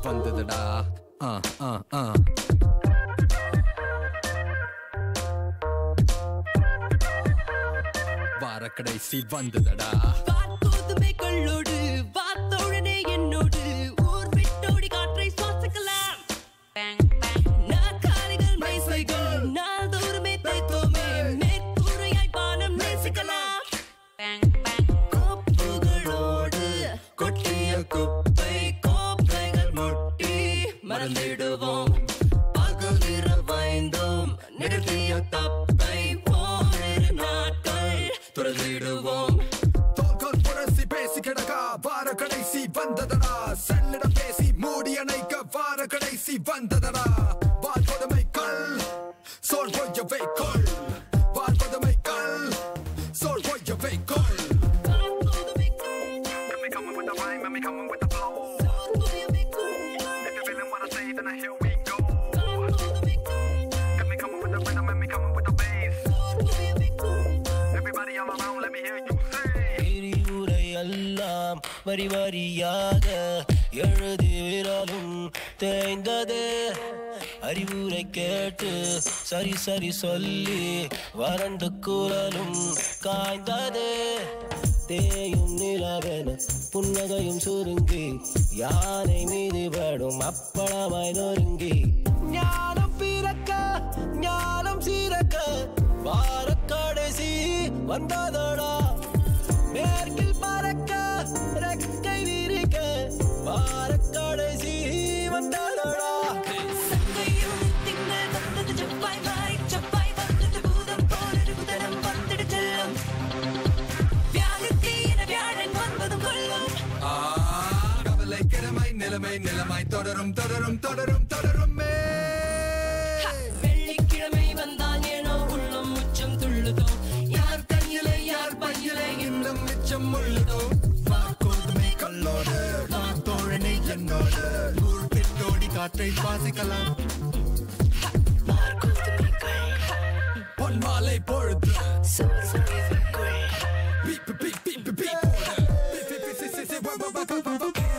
வந்ததுடா ஆ ஆ ஆ வார கடைசி வந்ததுடா வார்கோதுமை கொள்ளோடு வாத்தோழனே என்னோடு ஊர் விட்டோடி காற்றை சுவாசிக்கலாம் நாற்காலிகள் மேசைகள் நாள்தோறுமே தைத்தோமே மேற்கூரையாய் பானம் நேசிக்கலாம் கோப்புகளோடு கொட்டிய குப்பை கோப்பைகள் முட்டி மறந்திடுவோம் பகல் இரவைந்தோம் நிறுத்திய தப்பை ஓரிரு நாட்கள் துறந்திடுவோம் தோல்கோல் புரசி பேசி கிடக்கா வார கடைசி வந்ததடா செல்லிடம் பேசி மூடி அணைக்க வார கடைசி வந்ததடா வால் கொடுமை கல் சோல் பொய்யவை கொள் வால் கொடுமை கல் சோல் பொய்யவை கொள் Let me coming with the rhyme, let me coming with the flow. If you're feeling what I say, then here we go. Let me coming with the rhythm, let me coming with the bass. Everybody all around, let me hear you say. விரிவுரை எல்லாம் வரி வரியாக எழுதி விரலும் தேய்ந்தது அறிவுரை கேட்டு சரி சரி சொல்லி வறண்டு குரலும் காய்ந்தது தேயும் நிலவென புன்னகையும் சுருங்கி யானை மீது படும் அப்பளமாய் நொறுங்கி ஞானம் பிறக்க ஞானம் சீரக்க வார கடைசி வந்ததடா மேற்கில் பறக்க ரெக்கை விரிக்க வார கடைசி வந்ததடா சங்கையும் திங்கள் வந்தது செவ்வாய் மாறி செவ்வாய் வந்துட்டு பூதம் போலொரு புதனம் வந்துட்டு செல்லும் வியாழத்தி என வியாழன் வந்ததும் கொள்ளும் கவலை கிழமை நிலைமை நிலைமை தொடரும் தொடரும் தொடரும் தொடருமே வெள்ளிக்கிழமை வந்தால் ஏனோ உள்ளம் உச்சம் துள்ளுதோ யார் கையிலே யார் பையிலே இன்னும் மிச்சம் உள்ளதோ வாக்கோதுமை கல்லோடு தோழனை என்னோடு ஊர் பெற்றோடி காற்றை சுவாசிக்கலாம் பொன் மாலை பொழுது பீ, பீ, பீ, பீ, பீ, பீ, போடு. பீ, பீ, பீ, சி, சி, சி, வா, வா, வா, வா, வா, வா, வா.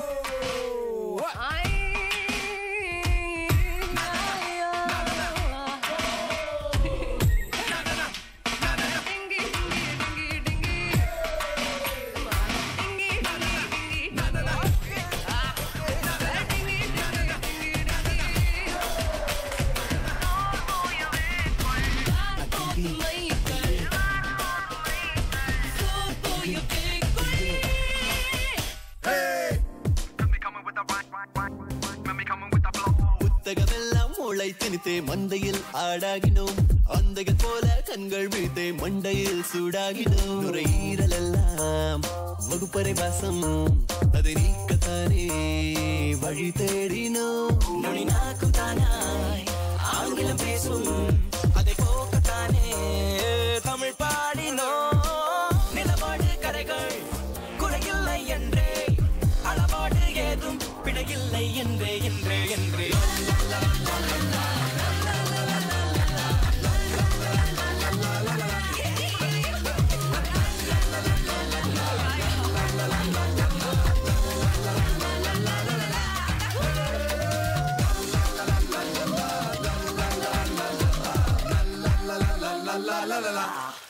Hey! Let me coming with the rhyme, rhyme, rhyme, rhyme. Let me coming with the flow. புத்தகமெல்லாம் மூளை திணித்தே மந்தையில் ஆடாகினோம் அந்தைகள் போல கண்கள் விழித்தே மண்டையில் சூடாகினோம் நுரையீரல் எல்லாம் வகுப்பறை வாசம் அதை நீக்கத்தானே வழி தேடினோம் நொடி நாக்கும் தானாய் ஆங்கிலம் பேசும் அதை போக்கத்தானே தமிழ் பாடினோம் நிலப்பாடு கரைகள் குறையில்லை என்றே அளவாடு ஏதும் பிழையில்லை என்றே என்றே என்றே La la la la la.